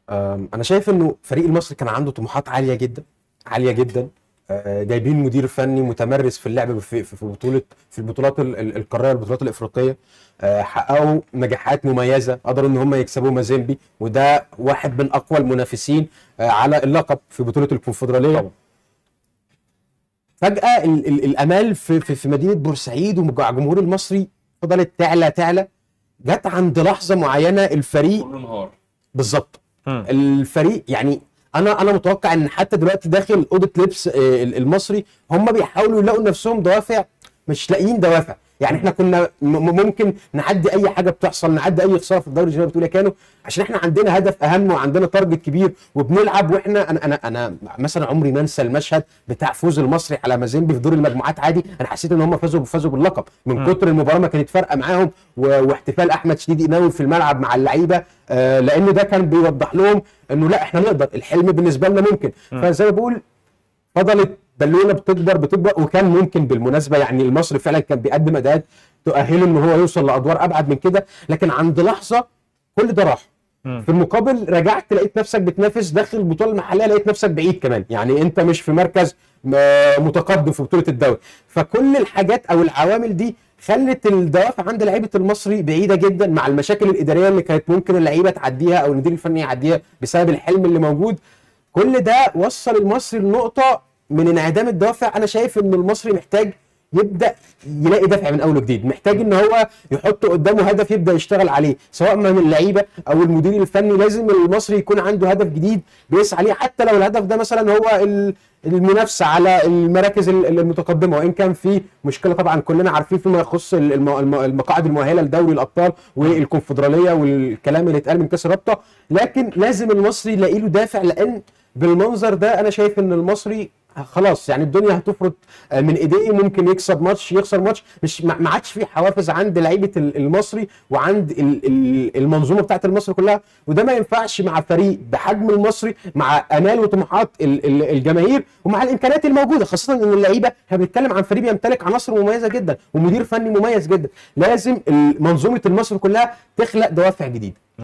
أم، انا شايف انه فريق المصري كان عنده طموحات عاليه جدا عاليه جدا آه، جايبين مدير فني متمرس في اللعب في في في بطوله في البطولات ال- ال- القاريه والبطولات الافريقيه آه، حققوا نجاحات مميزه قدروا ان هم يكسبوا مازيمبي وده واحد من اقوى المنافسين آه، على اللقب في بطوله الكونفدراليه طبعا. فجاه ال ال الامال في في, في مدينه بورسعيد ومع الجمهور المصري فضلت تعلى تعلى جت عند لحظه معينه الفريق كل نهار بالظبط مم. الفريق يعني انا انا متوقع ان حتى دلوقتي داخل اوضه لبس آه، ال- المصري هم بيحاولوا يلاقوا نفسهم دوافع مش لاقيين دوافع يعني احنا كنا م- م- ممكن نعدي اي حاجه بتحصل نعدي اي خساره في الدوري زي ما بتقول يا كانوا عشان احنا عندنا هدف اهم وعندنا تارجت كبير وبنلعب واحنا انا انا انا مثلا عمري ما انسى المشهد بتاع فوز المصري على مازيمبي في دور المجموعات عادي انا حسيت ان هم فازوا فازوا باللقب من كتر المباراه ما كانت فارقه معاهم و- واحتفال احمد شديد قناوي في الملعب مع اللعيبه آه، لان ده كان بيوضح لهم انه لا احنا نقدر الحلم بالنسبه لنا ممكن فزي ما بقول فضلت بالونه بتكبر بتكبر وكان ممكن بالمناسبه يعني المصري فعلا كان بيقدم اداءات تؤهله ان هو يوصل لادوار ابعد من كده لكن عند لحظه كل ده راح مم. في المقابل رجعت لقيت نفسك بتنافس داخل البطوله المحليه لقيت نفسك بعيد كمان يعني انت مش في مركز آه، متقدم في بطوله الدوري فكل الحاجات او العوامل دي خلت الدوافع عند لعيبه المصري بعيده جدا مع المشاكل الاداريه اللي كانت ممكن اللعيبه تعديها او المدير الفني يعديها بسبب الحلم اللي موجود كل ده وصل المصري لنقطه من انعدام الدوافع انا شايف ان المصري محتاج يبدا يلاقي دافع من اول وجديد محتاج ان هو يحط قدامه هدف يبدا يشتغل عليه سواء من اللعيبه او المدير الفني لازم المصري يكون عنده هدف جديد بيسعى عليه حتى لو الهدف ده مثلا هو ال- المنافسه على المراكز ال- المتقدمه وان كان في مشكله طبعا كلنا عارفين فيما يخص الم- الم- المقاعد المؤهله لدوري الابطال والكونفدراليه والكلام اللي اتقال من كاس الرابطه لكن لازم المصري يلاقي له دافع لان بالمنظر ده انا شايف ان المصري خلاص يعني الدنيا هتفرط من ايديه ممكن يكسب ماتش يخسر ماتش مش ما ما عادش في حوافز عند لعيبه ال- المصري وعند ال- ال- المنظومه بتاعت المصري كلها وده ما ينفعش مع فريق بحجم المصري مع امال وطموحات ال- ال- الجماهير ومع الامكانيات الموجوده خاصه ان اللعيبه احنا بنتكلم عن فريق بيمتلك عناصر مميزه جدا ومدير فني مميز جدا لازم ال- منظومه المصري كلها تخلق دوافع جديده